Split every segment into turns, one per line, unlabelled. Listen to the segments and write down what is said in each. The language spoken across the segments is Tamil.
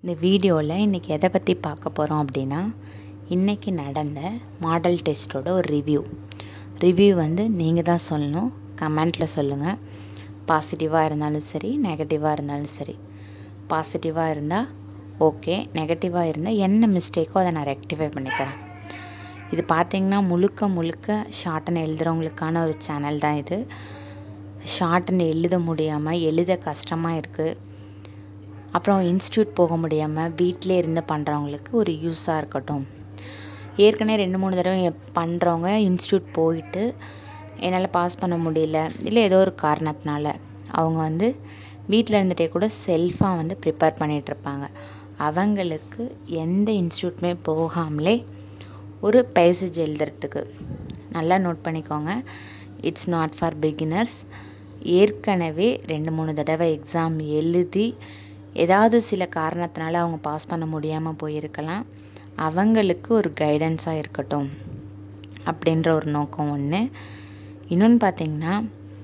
இந்த வீடியோவில் இன்றைக்கி எதை பற்றி பார்க்க போகிறோம் அப்படின்னா இன்றைக்கி நடந்த மாடல் டெஸ்ட்டோட ஒரு ரிவ்யூ ரிவ்யூ வந்து நீங்கள் தான் சொல்லணும் கமெண்ட்டில் சொல்லுங்கள் பாசிட்டிவாக இருந்தாலும் சரி நெகட்டிவாக இருந்தாலும் சரி பாசிட்டிவாக இருந்தால் ஓகே நெகட்டிவாக இருந்தால் என்ன மிஸ்டேக்கோ அதை நான் ரெக்டிஃபை பண்ணிக்கிறேன் இது பார்த்திங்கன்னா முழுக்க முழுக்க ஷார்ட்டன் எழுதுகிறவங்களுக்கான ஒரு சேனல் தான் இது ஷார்ட்டன் எழுத முடியாமல் எழுத கஷ்டமாக இருக்குது அப்புறம் இன்ஸ்டியூட் போக முடியாமல் வீட்டிலே இருந்து பண்ணுறவங்களுக்கு ஒரு யூஸாக இருக்கட்டும் ஏற்கனவே ரெண்டு மூணு தடவை பண்ணுறவங்க இன்ஸ்டியூட் போயிட்டு என்னால் பாஸ் பண்ண முடியல இல்லை ஏதோ ஒரு காரணத்தினால அவங்க வந்து வீட்டில் இருந்துகிட்டே கூட செல்ஃபாக வந்து ப்ரிப்பேர் பண்ணிகிட்ருப்பாங்க அவங்களுக்கு எந்த இன்ஸ்டியூட்டுமே போகாமலே ஒரு பேசேஜ் எழுதுறதுக்கு நல்லா நோட் பண்ணிக்கோங்க இட்ஸ் நாட் ஃபார் பிகினர்ஸ் ஏற்கனவே ரெண்டு மூணு தடவை எக்ஸாம் எழுதி ஏதாவது சில காரணத்தினால அவங்க பாஸ் பண்ண முடியாமல் போயிருக்கலாம் அவங்களுக்கு ஒரு கைடன்ஸாக இருக்கட்டும் அப்படின்ற ஒரு நோக்கம் ஒன்று இன்னொன்று பார்த்திங்கன்னா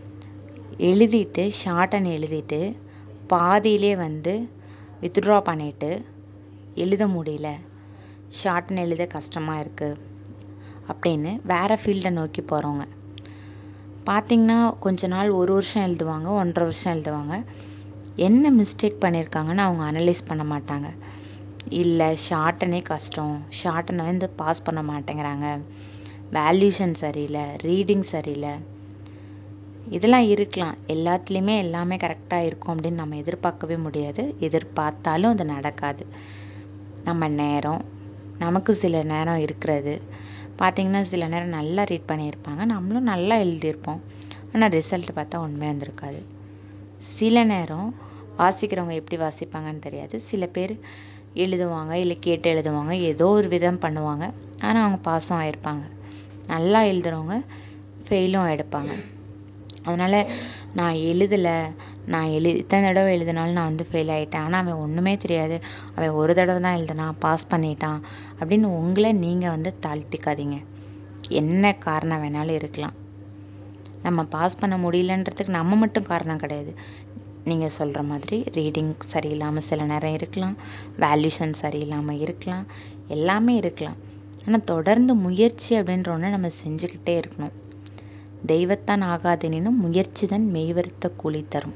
எழுதிட்டு ஷார்ட்டன் எழுதிட்டு பாதியிலே வந்து வித்ட்ரா பண்ணிவிட்டு எழுத முடியல ஷார்ட்டன் எழுத கஷ்டமாக இருக்குது அப்படின்னு வேறு ஃபீல்டை நோக்கி போகிறவங்க பார்த்திங்கன்னா கொஞ்ச நாள் ஒரு வருஷம் எழுதுவாங்க ஒன்றரை வருஷம் எழுதுவாங்க என்ன மிஸ்டேக் பண்ணியிருக்காங்கன்னு அவங்க அனலைஸ் பண்ண மாட்டாங்க இல்லை ஷார்ட்டனே கஷ்டம் ஷார்ட்டனை வந்து பாஸ் பண்ண மாட்டேங்கிறாங்க வேல்யூஷன் சரியில்லை ரீடிங் சரியில்லை இதெல்லாம் இருக்கலாம் எல்லாத்துலேயுமே எல்லாமே கரெக்டாக இருக்கும் அப்படின்னு நம்ம எதிர்பார்க்கவே முடியாது எதிர்பார்த்தாலும் அது நடக்காது நம்ம நேரம் நமக்கு சில நேரம் இருக்கிறது பார்த்திங்கன்னா சில நேரம் நல்லா ரீட் பண்ணியிருப்பாங்க நம்மளும் நல்லா எழுதியிருப்போம் ஆனால் ரிசல்ட் பார்த்தா உண்மையாக இருந்திருக்காது சில நேரம் வாசிக்கிறவங்க எப்படி வாசிப்பாங்கன்னு தெரியாது சில பேர் எழுதுவாங்க இல்லை கேட்டு எழுதுவாங்க ஏதோ ஒரு விதம் பண்ணுவாங்க ஆனால் அவங்க பாஸும் ஆகிருப்பாங்க நல்லா எழுதுகிறவங்க ஃபெயிலும் எடுப்பாங்க அதனால் நான் எழுதலை நான் எழு இத்தனை தடவை எழுதினாலும் நான் வந்து ஃபெயில் ஆகிட்டேன் ஆனால் அவன் ஒன்றுமே தெரியாது அவன் ஒரு தடவை தான் எழுதினான் பாஸ் பண்ணிட்டான் அப்படின்னு உங்களை நீங்கள் வந்து தாழ்த்திக்காதீங்க என்ன காரணம் வேணாலும் இருக்கலாம் நம்ம பாஸ் பண்ண முடியலன்றதுக்கு நம்ம மட்டும் காரணம் கிடையாது நீங்கள் சொல்கிற மாதிரி ரீடிங் சரியில்லாமல் சில நேரம் இருக்கலாம் வேல்யூஷன் சரியில்லாமல் இருக்கலாம் எல்லாமே இருக்கலாம் ஆனால் தொடர்ந்து முயற்சி அப்படின்ற ஒன்று நம்ம செஞ்சுக்கிட்டே இருக்கணும் தெய்வத்தான் ஆகாதெனினும் முயற்சி தான் மெய்வருத்த கூலி தரும்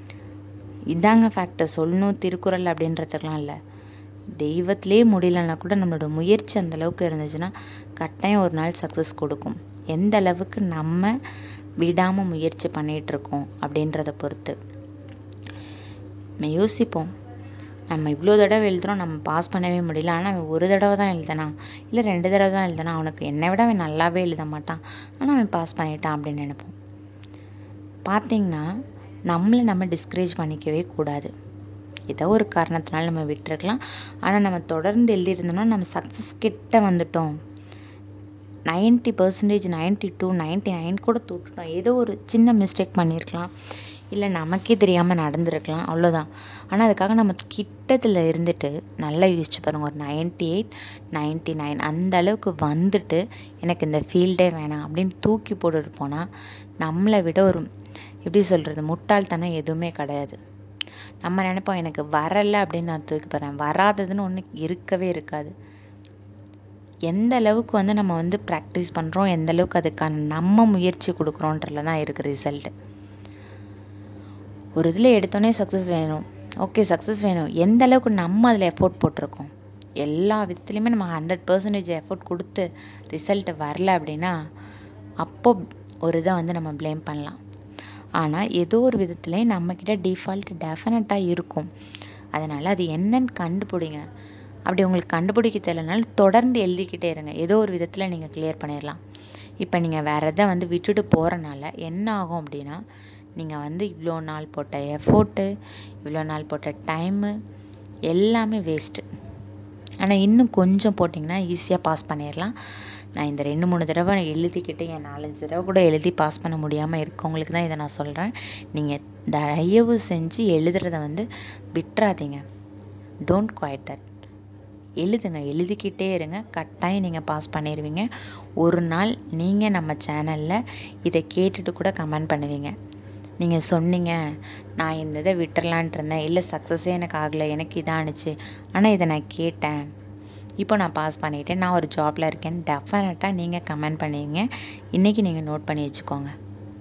இதாங்க ஃபேக்டர் சொல்லணும் திருக்குறள் அப்படின்றதுக்கெலாம் இல்லை தெய்வத்திலே முடியலன்னா கூட நம்மளோட முயற்சி அந்த அளவுக்கு இருந்துச்சுன்னா கட்டாயம் ஒரு நாள் சக்ஸஸ் கொடுக்கும் எந்த அளவுக்கு நம்ம விடாமல் முயற்சி பண்ணிகிட்ருக்கோம் அப்படின்றத பொறுத்து நம்ம யோசிப்போம் நம்ம இவ்வளோ தடவை எழுதுகிறோம் நம்ம பாஸ் பண்ணவே முடியல ஆனால் அவன் ஒரு தடவை தான் எழுதினான் இல்லை ரெண்டு தடவை தான் எழுதினான் அவனுக்கு என்னை விட அவன் நல்லாவே எழுத மாட்டான் ஆனால் அவன் பாஸ் பண்ணிட்டான் அப்படின்னு நினைப்போம் பார்த்திங்கன்னா நம்மளை நம்ம டிஸ்கரேஜ் பண்ணிக்கவே கூடாது ஏதோ ஒரு காரணத்தினால நம்ம விட்டுருக்கலாம் ஆனால் நம்ம தொடர்ந்து எழுதியிருந்தோம்னா நம்ம சக்ஸஸ் கிட்ட வந்துட்டோம் ninety percentage ninety two ninety nine கூட தூட்டுட்டோம் ஏதோ ஒரு சின்ன மிஸ்டேக் பண்ணியிருக்கலாம் இல்லை நமக்கே தெரியாமல் நடந்திருக்கலாம் அவ்வளோதான் ஆனால் அதுக்காக நம்ம கிட்டத்தில் இருந்துட்டு நல்லா யோசிச்சு பாருங்கள் ஒரு நைன்ட்டி எயிட் நைன்ட்டி நைன் அந்த அளவுக்கு வந்துட்டு எனக்கு இந்த ஃபீல்டே வேணாம் அப்படின்னு தூக்கி போட்டுட்டு போனால் நம்மளை விட ஒரு எப்படி சொல்கிறது முட்டாள்தனம் எதுவுமே கிடையாது நம்ம நினைப்போம் எனக்கு வரலை அப்படின்னு நான் தூக்கி போகிறேன் வராததுன்னு ஒன்று இருக்கவே இருக்காது எந்த அளவுக்கு வந்து நம்ம வந்து ப்ராக்டிஸ் பண்ணுறோம் எந்த அளவுக்கு அதுக்கான நம்ம முயற்சி கொடுக்குறோன்றதுல தான் இருக்குது ரிசல்ட்டு ஒரு இதில் எடுத்தோன்னே சக்ஸஸ் வேணும் ஓகே சக்ஸஸ் வேணும் எந்த அளவுக்கு நம்ம அதில் எஃபோர்ட் போட்டிருக்கோம் எல்லா விதத்துலேயுமே நம்ம ஹண்ட்ரட் பர்சன்டேஜ் எஃபோர்ட் கொடுத்து ரிசல்ட்டு வரல அப்படின்னா அப்போ ஒரு இதை வந்து நம்ம ப்ளேம் பண்ணலாம் ஆனால் ஏதோ ஒரு விதத்துலேயும் நம்மக்கிட்ட டிஃபால்ட் டெஃபினட்டாக இருக்கும் அதனால் அது என்னன்னு கண்டுபிடிங்க அப்படி உங்களுக்கு கண்டுபிடிக்க தெரியலனாலும் தொடர்ந்து எழுதிக்கிட்டே இருங்க ஏதோ ஒரு விதத்தில் நீங்கள் கிளியர் பண்ணிடலாம் இப்போ நீங்கள் வேறு எதை வந்து விட்டுட்டு போகிறனால என்ன ஆகும் அப்படின்னா நீங்கள் வந்து இவ்வளோ நாள் போட்ட எஃபோர்ட்டு இவ்வளோ நாள் போட்ட டைமு எல்லாமே வேஸ்ட்டு ஆனால் இன்னும் கொஞ்சம் போட்டிங்கன்னா ஈஸியாக பாஸ் பண்ணிடலாம் நான் இந்த ரெண்டு மூணு தடவை எழுதிக்கிட்டு என் நாலஞ்சு தடவை கூட எழுதி பாஸ் பண்ண முடியாமல் இருக்கவங்களுக்கு தான் இதை நான் சொல்கிறேன் நீங்கள் தயவு செஞ்சு எழுதுறத வந்து விட்டுறாதீங்க டோன்ட் குவாய்ட் தட் எழுதுங்க எழுதிக்கிட்டே இருங்க கட்டாயம் நீங்கள் பாஸ் பண்ணிடுவீங்க ஒரு நாள் நீங்கள் நம்ம சேனலில் இதை கேட்டுட்டு கூட கமெண்ட் பண்ணுவீங்க நீங்கள் சொன்னீங்க நான் இந்த இதை விட்டுறலான்ட்டு இருந்தேன் இல்லை சக்ஸஸே எனக்கு ஆகலை எனக்கு இதானுச்சு ஆனால் இதை நான் கேட்டேன் இப்போ நான் பாஸ் பண்ணிட்டேன் நான் ஒரு ஜாப்பில் இருக்கேன்னு டெஃபினட்டாக நீங்கள் கமெண்ட் பண்ணுவீங்க இன்றைக்கி நீங்கள் நோட் பண்ணி வச்சுக்கோங்க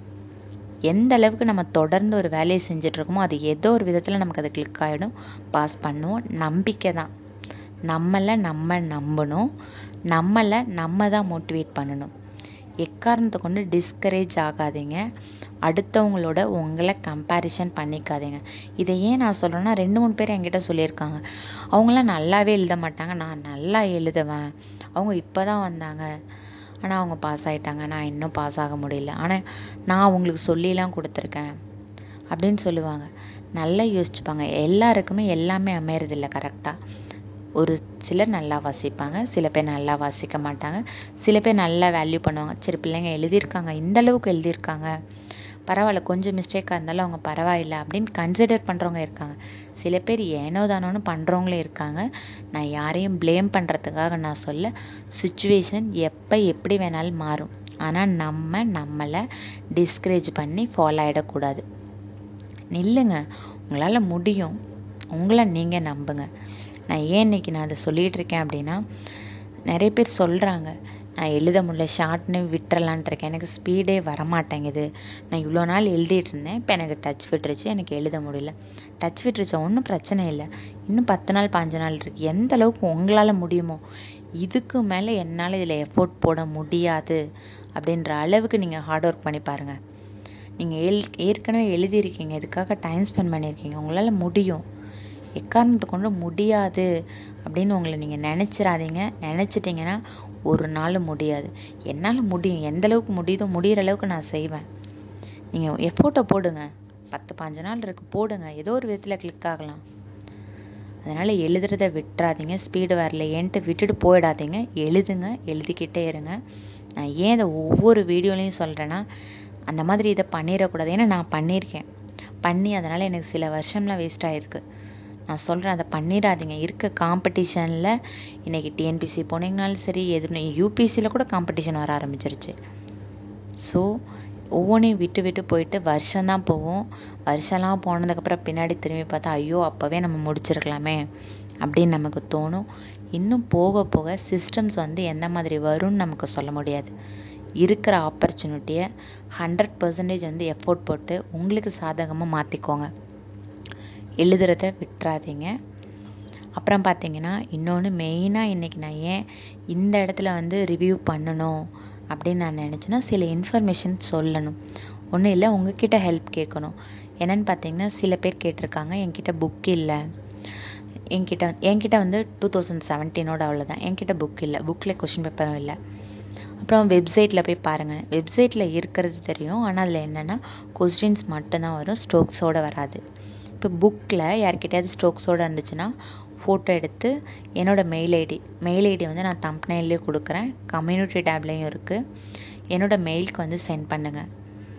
எந்த அளவுக்கு நம்ம தொடர்ந்து ஒரு வேலையை செஞ்சிட்ருக்கோமோ அது ஏதோ ஒரு விதத்தில் நமக்கு அது கிளிக் ஆகிடும் பாஸ் பண்ணுவோம் நம்பிக்கை தான் நம்மளை நம்ம நம்பணும் நம்மளை நம்ம தான் மோட்டிவேட் பண்ணணும் எக்காரணத்தை கொண்டு டிஸ்கரேஜ் ஆகாதீங்க அடுத்தவங்களோட உங்களை கம்பேரிஷன் பண்ணிக்காதீங்க இதை ஏன் நான் சொல்கிறேன்னா ரெண்டு மூணு பேர் என்கிட்ட சொல்லியிருக்காங்க அவங்களாம் நல்லாவே எழுத மாட்டாங்க நான் நல்லா எழுதுவேன் அவங்க இப்போ தான் வந்தாங்க ஆனால் அவங்க பாஸ் ஆகிட்டாங்க நான் இன்னும் பாஸ் ஆக முடியல ஆனால் நான் அவங்களுக்கு சொல்லிலாம் கொடுத்துருக்கேன் அப்படின்னு சொல்லுவாங்க நல்லா யோசிச்சுப்பாங்க எல்லாருக்குமே எல்லாமே அமையறதில்ல கரெக்டாக ஒரு சிலர் நல்லா வாசிப்பாங்க சில பேர் நல்லா வாசிக்க மாட்டாங்க சில பேர் நல்லா வேல்யூ பண்ணுவாங்க சரி பிள்ளைங்க எழுதியிருக்காங்க இந்த அளவுக்கு எழுதியிருக்காங்க பரவாயில்ல கொஞ்சம் மிஸ்டேக்காக இருந்தாலும் அவங்க பரவாயில்ல அப்படின்னு கன்சிடர் பண்ணுறவங்க இருக்காங்க சில பேர் ஏனோ தானோன்னு பண்ணுறவங்களும் இருக்காங்க நான் யாரையும் ப்ளேம் பண்ணுறதுக்காக நான் சொல்ல சுச்சுவேஷன் எப்போ எப்படி வேணாலும் மாறும் ஆனால் நம்ம நம்மளை டிஸ்கரேஜ் பண்ணி ஃபாலோ ஆகிடக்கூடாது நில்லுங்க உங்களால் முடியும் உங்களை நீங்கள் நம்புங்க நான் ஏன் இன்னைக்கு நான் அதை சொல்லிகிட்டு இருக்கேன் அப்படின்னா நிறைய பேர் சொல்கிறாங்க நான் எழுத முடியல ஷார்ட்னு விட்டுறலான் இருக்கேன் எனக்கு ஸ்பீடே வரமாட்டேங்குது நான் இவ்வளோ நாள் எழுதிட்டு இருந்தேன் இப்போ எனக்கு டச் விட்டுருச்சு எனக்கு எழுத முடியல டச் விட்டுருச்சா ஒன்றும் பிரச்சனை இல்லை இன்னும் பத்து நாள் பாஞ்சு நாள் இருக்குது எந்த அளவுக்கு உங்களால் முடியுமோ இதுக்கு மேலே என்னால் இதில் எஃபோர்ட் போட முடியாது அப்படின்ற அளவுக்கு நீங்கள் ஹார்ட் ஒர்க் பண்ணி பாருங்கள் நீங்கள் ஏல் ஏற்கனவே எழுதியிருக்கீங்க இதுக்காக டைம் ஸ்பெண்ட் பண்ணியிருக்கீங்க உங்களால் முடியும் எக்காரணத்தை கொண்டு முடியாது அப்படின்னு உங்களை நீங்கள் நினச்சிடாதீங்க நினச்சிட்டிங்கன்னா ஒரு நாள் முடியாது என்னால் முடியும் எந்த அளவுக்கு முடியுதோ முடிகிற அளவுக்கு நான் செய்வேன் நீங்கள் எஃபோர்ட்டை போடுங்க பத்து பாஞ்சு நாள் இருக்குது போடுங்க ஏதோ ஒரு விதத்தில் கிளிக் ஆகலாம் அதனால் எழுதுறத விட்டுறாதீங்க ஸ்பீடு வரலையேன்ட்டு விட்டுட்டு போயிடாதீங்க எழுதுங்க எழுதிக்கிட்டே இருங்க நான் ஏன் இதை ஒவ்வொரு வீடியோலையும் சொல்கிறேன்னா அந்த மாதிரி இதை பண்ணிடக்கூடாது ஏன்னா நான் பண்ணியிருக்கேன் பண்ணி அதனால் எனக்கு சில வருஷம்லாம் வேஸ்ட் ஆகிருக்கு நான் சொல்கிறேன் அதை பண்ணிடாதீங்க இருக்க காம்படிஷனில் இன்றைக்கி டிஎன்பிசி போனீங்கனாலும் சரி எது யூபிசியில் கூட காம்படிஷன் வர ஆரம்பிச்சிருச்சு ஸோ ஒவ்வொன்றையும் விட்டு விட்டு போயிட்டு வருஷம்தான் போவோம் வருஷம்லாம் போனதுக்கப்புறம் பின்னாடி திரும்பி பார்த்தா ஐயோ அப்போவே நம்ம முடிச்சிருக்கலாமே அப்படின்னு நமக்கு தோணும் இன்னும் போக போக சிஸ்டம்ஸ் வந்து எந்த மாதிரி வரும்னு நமக்கு சொல்ல முடியாது இருக்கிற ஆப்பர்ச்சுனிட்டியை ஹண்ட்ரட் பர்சன்டேஜ் வந்து எஃபோர்ட் போட்டு உங்களுக்கு சாதகமாக மாற்றிக்கோங்க எழுதுறத விட்டுறாதீங்க அப்புறம் பார்த்தீங்கன்னா இன்னொன்று மெயினாக இன்றைக்கி நான் ஏன் இந்த இடத்துல வந்து ரிவ்யூ பண்ணணும் அப்படின்னு நான் நினச்சேன்னா சில இன்ஃபர்மேஷன் சொல்லணும் ஒன்றும் இல்லை உங்ககிட்ட ஹெல்ப் கேட்கணும் என்னென்னு பார்த்தீங்கன்னா சில பேர் கேட்டிருக்காங்க என்கிட்ட புக் இல்லை என்கிட்ட என்கிட்ட வந்து டூ தௌசண்ட் செவன்டீனோட அவ்வளோதான் என்கிட்ட புக் இல்லை புக்கில் கொஷின் பேப்பரும் இல்லை அப்புறம் வெப்சைட்டில் போய் பாருங்கள் வெப்சைட்டில் இருக்கிறது தெரியும் ஆனால் அதில் என்னென்னா கொஸ்டின்ஸ் மட்டும்தான் வரும் ஸ்ட்ரோக்ஸோடு வராது இப்போ புக்கில் யார்கிட்டயாவது ஸ்ட்ரோக்ஸோடு இருந்துச்சுன்னா ஃபோட்டோ எடுத்து என்னோடய மெயில் ஐடி மெயில் ஐடி வந்து நான் தம்ப்னைல்லே கொடுக்குறேன் கம்யூனிட்டி டேப்லேயும் இருக்குது என்னோடய மெயிலுக்கு வந்து சென்ட் பண்ணுங்கள்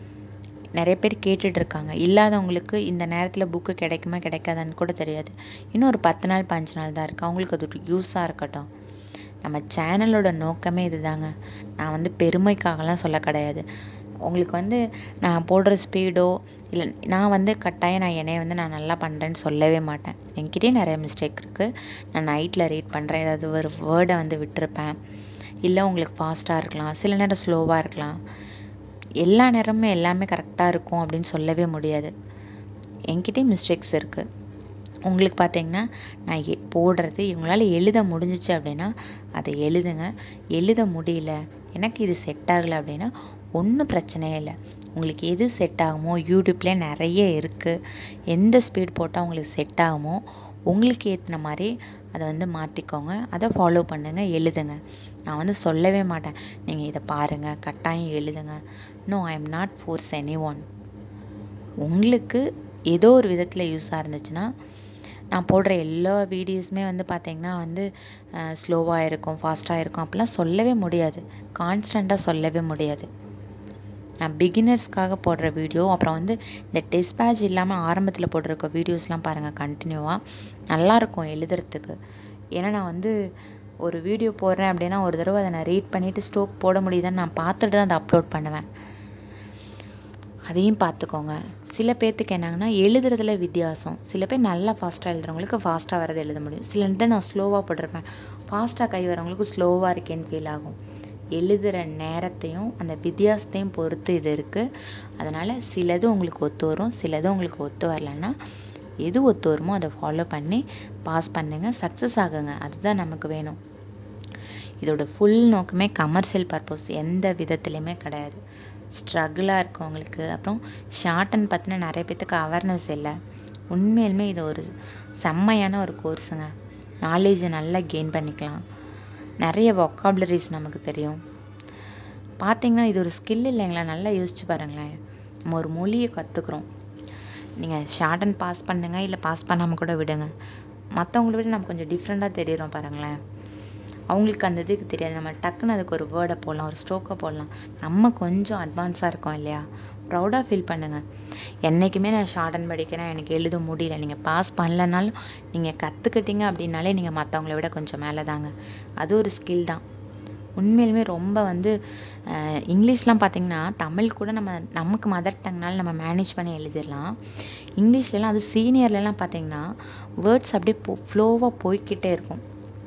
நிறைய பேர் கேட்டுட்ருக்காங்க இல்லாதவங்களுக்கு இந்த நேரத்தில் புக்கு கிடைக்குமா கிடைக்காதான்னு கூட தெரியாது இன்னும் ஒரு பத்து நாள் பாஞ்சு நாள் தான் இருக்குது அவங்களுக்கு அது ஒரு யூஸாக இருக்கட்டும் நம்ம சேனலோட நோக்கமே இதுதாங்க நான் வந்து பெருமைக்காகலாம் சொல்ல கிடையாது உங்களுக்கு வந்து நான் போடுற ஸ்பீடோ இல்லை நான் வந்து கட்டாயம் நான் என்னைய வந்து நான் நல்லா பண்ணுறேன்னு சொல்லவே மாட்டேன் என்கிட்டயே நிறைய மிஸ்டேக் இருக்குது நான் நைட்டில் ரீட் பண்ணுறேன் ஏதாவது ஒரு வேர்டை வந்து விட்டுருப்பேன் இல்லை உங்களுக்கு ஃபாஸ்ட்டாக இருக்கலாம் சில நேரம் ஸ்லோவாக இருக்கலாம் எல்லா நேரமும் எல்லாமே கரெக்டாக இருக்கும் அப்படின்னு சொல்லவே முடியாது என்கிட்டயும் மிஸ்டேக்ஸ் இருக்குது உங்களுக்கு பார்த்தீங்கன்னா நான் எ போடுறது இவங்களால எழுத முடிஞ்சிச்சு அப்படின்னா அதை எழுதுங்க எழுத முடியல எனக்கு இது செட் ஆகலை அப்படின்னா ஒன்றும் பிரச்சனையே இல்லை உங்களுக்கு எது செட் ஆகுமோ யூடியூப்லேயே நிறைய இருக்குது எந்த ஸ்பீட் போட்டால் உங்களுக்கு செட் ஆகுமோ உங்களுக்கு ஏற்றின மாதிரி அதை வந்து மாற்றிக்கோங்க அதை ஃபாலோ பண்ணுங்கள் எழுதுங்க நான் வந்து சொல்லவே மாட்டேன் நீங்கள் இதை பாருங்கள் கட்டாயம் எழுதுங்க no I am not force any one உங்களுக்கு ஏதோ ஒரு விதத்தில் யூஸாக இருந்துச்சுன்னா நான் போடுற எல்லா வீடியோஸுமே வந்து பார்த்திங்கன்னா வந்து ஸ்லோவாக இருக்கும் ஃபாஸ்ட்டாக இருக்கும் அப்படிலாம் சொல்லவே முடியாது கான்ஸ்டண்ட்டாக சொல்லவே முடியாது நான் பிகினர்ஸ்க்காக போடுற வீடியோ அப்புறம் வந்து இந்த டிஸ்பேச் இல்லாமல் ஆரம்பத்தில் போட்டிருக்க வீடியோஸ்லாம் பாருங்கள் கண்டினியூவாக நல்லாயிருக்கும் எழுதுறதுக்கு ஏன்னா நான் வந்து ஒரு வீடியோ போடுறேன் அப்படின்னா ஒரு தடவை அதை நான் ரீட் பண்ணிவிட்டு ஸ்ட்ரோக் போட முடியுதான்னு நான் பார்த்துட்டு தான் அதை அப்லோட் பண்ணுவேன் அதையும் பார்த்துக்கோங்க சில பேர்த்துக்கு என்னங்கன்னா எழுதுறதுல வித்தியாசம் சில பேர் நல்லா ஃபாஸ்ட்டாக எழுதுறவங்களுக்கு ஃபாஸ்ட்டாக வரது எழுத முடியும் சில நேரத்தில் நான் ஸ்லோவாக போட்டிருப்பேன் ஃபாஸ்ட்டாக கை வரவங்களுக்கு ஸ்லோவாக இருக்கேன்னு ஃபீல் ஆகும் எழுதுகிற நேரத்தையும் அந்த வித்தியாசத்தையும் பொறுத்து இது இருக்குது அதனால் சிலது உங்களுக்கு ஒத்து வரும் சிலது உங்களுக்கு ஒத்து வரலன்னா எது ஒத்து வருமோ அதை ஃபாலோ பண்ணி பாஸ் பண்ணுங்கள் சக்ஸஸ் ஆகுங்க அதுதான் நமக்கு வேணும் இதோட ஃபுல் நோக்கமே கமர்ஷியல் பர்பஸ் எந்த விதத்துலையுமே கிடையாது ஸ்ட்ரகிளாக இருக்கவங்களுக்கு அப்புறம் ஷார்ட் அண்ட் பற்றின நிறைய பேர்த்துக்கு அவேர்னஸ் இல்லை உண்மையிலுமே இது ஒரு செம்மையான ஒரு கோர்ஸுங்க நாலேஜை நல்லா கெயின் பண்ணிக்கலாம் நிறைய வொக்காபுலரிஸ் நமக்கு தெரியும் பார்த்தீங்கன்னா இது ஒரு ஸ்கில் இல்லைங்களா நல்லா யோசிச்சு பாருங்களேன் நம்ம ஒரு மொழியை கற்றுக்குறோம் நீங்கள் ஷார்ட் அண்ட் பாஸ் பண்ணுங்க இல்லை பாஸ் பண்ணாமல் கூட விடுங்க மற்றவங்கள விட நம்ம கொஞ்சம் டிஃப்ரெண்ட்டாக தெரியுறோம் பாருங்களேன் அவங்களுக்கு அந்த இதுக்கு தெரியாது நம்ம டக்குன்னு அதுக்கு ஒரு வேர்டை போடலாம் ஒரு ஸ்ட்ரோக்கை போடலாம் நம்ம கொஞ்சம் அட்வான்ஸாக இருக்கோம் இல்லையா ப்ரௌடாக ஃபீல் பண்ணுங்கள் என்றைக்குமே நான் ஷார்ட் அண்ட் படிக்கிறேன் எனக்கு எழுத முடியல நீங்கள் பாஸ் பண்ணலனாலும் நீங்கள் கற்றுக்கிட்டீங்க அப்படின்னாலே நீங்கள் மற்றவங்கள விட கொஞ்சம் மேலே தாங்க அது ஒரு ஸ்கில் தான் உண்மையிலுமே ரொம்ப வந்து அஹ், இங்கிலீஷ்லாம் பார்த்தீங்கன்னா தமிழ் கூட நம்ம நமக்கு மதர் டங்னால நம்ம மேனேஜ் பண்ணி எழுதிடலாம் இங்கிலீஷ்லலாம் அது சீனியர்லலாம் பார்த்தீங்கன்னா வேர்ட்ஸ் அப்படியே போ ஃப்ளோவாக போய்க்கிட்டே இருக்கும்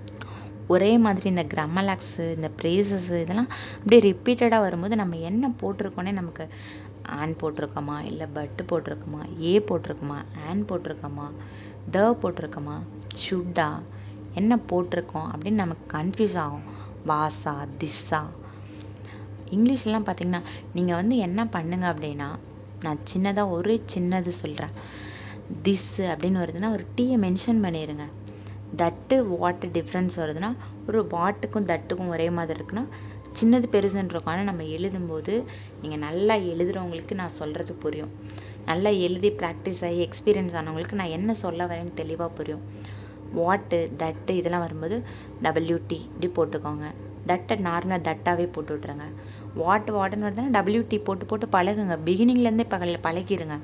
ஒரே மாதிரி இந்த கிராமலாக்ஸு இந்த ப்ரேசஸ்ஸு இதெல்லாம் அப்படியே ரிப்பீட்டடாக வரும்போது நம்ம என்ன போட்டிருக்கோன்னே நமக்கு ஆன் போட்டிருக்கோமா இல்லை பட்டு போட்டிருக்கோமா ஏ போட்டிருக்கோமா ஆன் போட்டிருக்கோமா த போட்டிருக்கோமா ஷுட்டா என்ன போட்டிருக்கோம் அப்படின்னு நமக்கு கன்ஃபியூஸ் ஆகும் வாசா திஸ்ஸா இங்கிலீஷ்லாம் பார்த்தீங்கன்னா நீங்கள் வந்து என்ன பண்ணுங்க அப்படின்னா நான் சின்னதாக ஒரே சின்னது சொல்கிறேன் திஸ்ஸு அப்படின்னு வருதுன்னா ஒரு டீயை மென்ஷன் பண்ணிடுங்க தட்டு வாட்டு டிஃப்ரென்ஸ் வருதுன்னா ஒரு வாட்டுக்கும் தட்டுக்கும் ஒரே மாதிரி இருக்குன்னா சின்னது பெருசுன்னு இருக்கும் ஆனால் நம்ம எழுதும்போது நீங்கள் நல்லா எழுதுகிறவங்களுக்கு நான் சொல்கிறது புரியும் நல்லா எழுதி ப்ராக்டிஸ் ஆகி எக்ஸ்பீரியன்ஸ் ஆனவங்களுக்கு நான் என்ன சொல்ல வரேன்னு தெளிவாக புரியும் வாட்டு தட்டு இதெல்லாம் வரும்போது டபிள்யூடி இப்படி போட்டுக்கோங்க தட்டை நார்மலாக தட்டாகவே போட்டு விட்ருங்க வாட் வாட்டுன்னு வருதுன்னா டபிள்யூடி போட்டு போட்டு பழகுங்க பிகினிங்லேருந்தே பகல் பழகிருங்க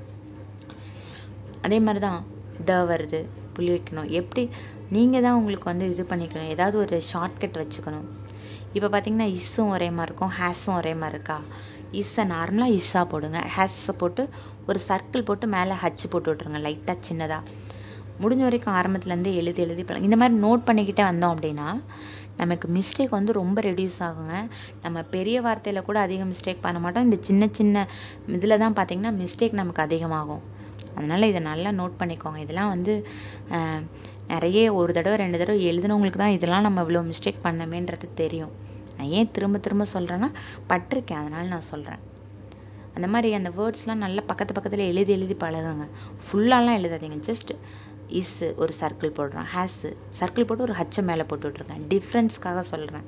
அதே மாதிரி தான் த வருது புள்ளி வைக்கணும் எப்படி நீங்கள் தான் உங்களுக்கு வந்து இது பண்ணிக்கணும் ஏதாவது ஒரு ஷார்ட்கட் வச்சுக்கணும் இப்போ பார்த்தீங்கன்னா இஸ்ஸும் ஒரே மாதிரி இருக்கும் ஹேஸும் ஒரே மாதிரி இருக்கா இஸ்ஸை நார்மலாக இஸ்ஸாக போடுங்க ஹேஸை போட்டு ஒரு சர்க்கிள் போட்டு மேலே ஹச்சு போட்டு விட்ருங்க லைட்டாக சின்னதாக முடிஞ்ச வரைக்கும் ஆரம்பத்துலேருந்து எழுதி எழுதி பழங்க இந்த மாதிரி நோட் பண்ணிக்கிட்டே வந்தோம் அப்படின்னா நமக்கு மிஸ்டேக் வந்து ரொம்ப ரெடியூஸ் ஆகுங்க நம்ம பெரிய வார்த்தையில் கூட அதிக மிஸ்டேக் பண்ண மாட்டோம் இந்த சின்ன சின்ன இதில் தான் பார்த்திங்கன்னா மிஸ்டேக் நமக்கு அதிகமாகும் அதனால் இதை நல்லா நோட் பண்ணிக்கோங்க இதெல்லாம் வந்து அஹ், நிறைய ஒரு தடவை ரெண்டு தடவை எழுதுனவங்களுக்கு தான் இதெல்லாம் நம்ம இவ்வளோ மிஸ்டேக் பண்ணமேன்றது தெரியும் நான் ஏன் திரும்ப திரும்ப சொல்கிறேன்னா பட்டிருக்கேன் அதனால் நான் சொல்கிறேன் அந்த மாதிரி அந்த வேர்ட்ஸ்லாம் நல்லா பக்கத்து பக்கத்தில் எழுதி எழுதி பழகுங்க ஃபுல்லாலாம் எழுதாதீங்க ஜஸ்ட் இஸ் ஒரு சர்க்கிள் போடுறேன் ஹேஸு சர்க்கிள் போட்டு ஒரு ஹச்சை மேலே போட்டு விட்ருக்கேன் டிஃப்ரென்ஸ்க்காக சொல்கிறேன்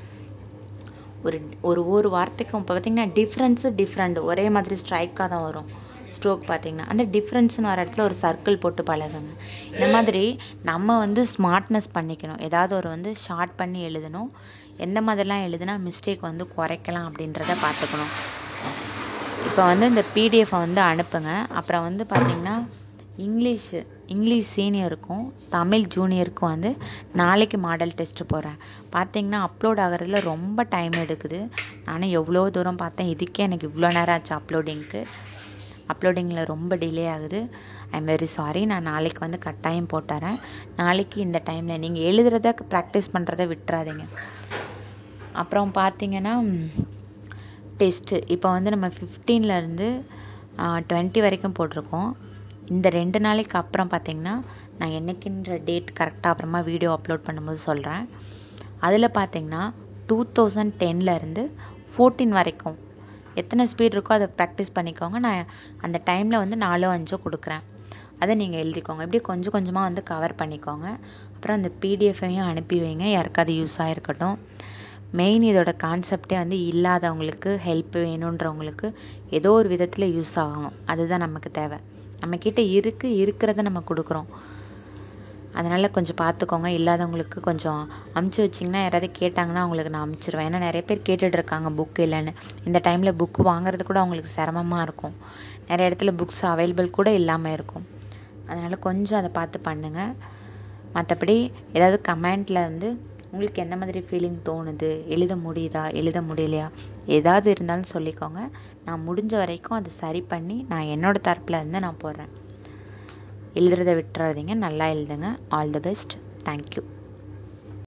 ஒரு ஒரு ஒரு வார்த்தைக்கும் இப்போ பார்த்தீங்கன்னா டிஃப்ரென்ஸு டிஃப்ரெண்ட் ஒரே மாதிரி ஸ்ட்ரைக்காக தான் வரும் ஸ்ட்ரோக் பார்த்தீங்கன்னா அந்த டிஃப்ரென்ஸ்னு வர இடத்துல ஒரு சர்க்கிள் போட்டு பழகுங்க இந்த மாதிரி நம்ம வந்து ஸ்மார்ட்னஸ் பண்ணிக்கணும் ஏதாவது ஒரு வந்து ஷார்ட் பண்ணி எழுதணும் எந்த மாதிரிலாம் எழுதுனா மிஸ்டேக் வந்து குறைக்கலாம் அப்படின்றத பார்த்துக்கணும் இப்போ வந்து இந்த பிடிஎஃபை வந்து அனுப்புங்க அப்புறம் வந்து பார்த்தீங்கன்னா இங்கிலீஷ் இங்கிலீஷ் சீனியருக்கும் தமிழ் ஜூனியருக்கும் வந்து நாளைக்கு மாடல் டெஸ்ட்டு போகிறேன் பார்த்தீங்கன்னா அப்லோட் ஆகிறதுல ரொம்ப டைம் எடுக்குது நானும் எவ்வளோ தூரம் பார்த்தேன் இதுக்கே எனக்கு இவ்வளோ நேரம் ஆச்சு அப்லோடிங்க்கு அப்லோடிங்கில் ரொம்ப டிலே ஆகுது ஐ எம் வெரி சாரி நான் நாளைக்கு வந்து கட்டாயம் போட்டுறேன் நாளைக்கு இந்த டைமில் நீங்கள் எழுதுறத ப்ராக்டிஸ் பண்ணுறத விட்டுறாதீங்க அப்புறம் பார்த்தீங்கன்னா டெஸ்ட்டு இப்போ வந்து நம்ம 15 ல இருந்து டுவெண்ட்டி வரைக்கும் போட்டிருக்கோம் இந்த ரெண்டு நாளைக்கு அப்புறம் பார்த்தீங்கன்னா நான் என்னைக்குன்ற டேட் கரெக்டாக அப்புறமா வீடியோ அப்லோட் பண்ணும்போது சொல்கிறேன் அதில் பார்த்தீங்கன்னா டூ தௌசண்ட் டென்லேருந்து ஃபோர்டீன் வரைக்கும் எத்தனை ஸ்பீட் இருக்கோ அதை ப்ராக்டிஸ் பண்ணிக்கோங்க நான் அந்த டைமில் வந்து நாலோ அஞ்சோ கொடுக்குறேன் அதை நீங்கள் எழுதிக்கோங்க இப்படி கொஞ்சம் கொஞ்சமாக வந்து கவர் பண்ணிக்கோங்க அப்புறம் அந்த பிடிஎஃப்பையும் அனுப்பி வைங்க யாருக்காவது யூஸ் ஆகிருக்கட்டும் மெயின் இதோட கான்செப்டே வந்து இல்லாதவங்களுக்கு ஹெல்ப் வேணுன்றவங்களுக்கு ஏதோ ஒரு விதத்தில் யூஸ் ஆகணும் அதுதான் நமக்கு தேவை நம்மக்கிட்ட இருக்குது இருக்கிறத நம்ம கொடுக்குறோம் அதனால் கொஞ்சம் பார்த்துக்கோங்க இல்லாதவங்களுக்கு கொஞ்சம் அமுச்சு வச்சிங்கன்னா யாராவது கேட்டாங்கன்னா அவங்களுக்கு நான் அமுச்சிருவேன் ஏன்னா நிறைய பேர் கேட்டுட்டு இருக்காங்க புக் இல்லைன்னு இந்த டைமில் புக்கு வாங்குறது கூட அவங்களுக்கு சிரமமாக இருக்கும் நிறைய இடத்துல புக்ஸ் அவைலபிள் கூட இல்லாமல் இருக்கும் அதனால் கொஞ்சம் அதை பார்த்து பண்ணுங்கள் மற்றபடி ஏதாவது கமெண்ட்டில் வந்து உங்களுக்கு எந்த மாதிரி ஃபீலிங் தோணுது எழுத முடியுதா எழுத முடியலையா ஏதாவது இருந்தாலும் சொல்லிக்கோங்க நான் முடிஞ்ச வரைக்கும் அதை சரி பண்ணி நான் என்னோடய தரப்பில் இருந்து நான் போடுறேன் எழுதுறதை விட்டுறாதீங்க நல்லா எழுதுங்க ஆல் தி பெஸ்ட் தேங்க்யூ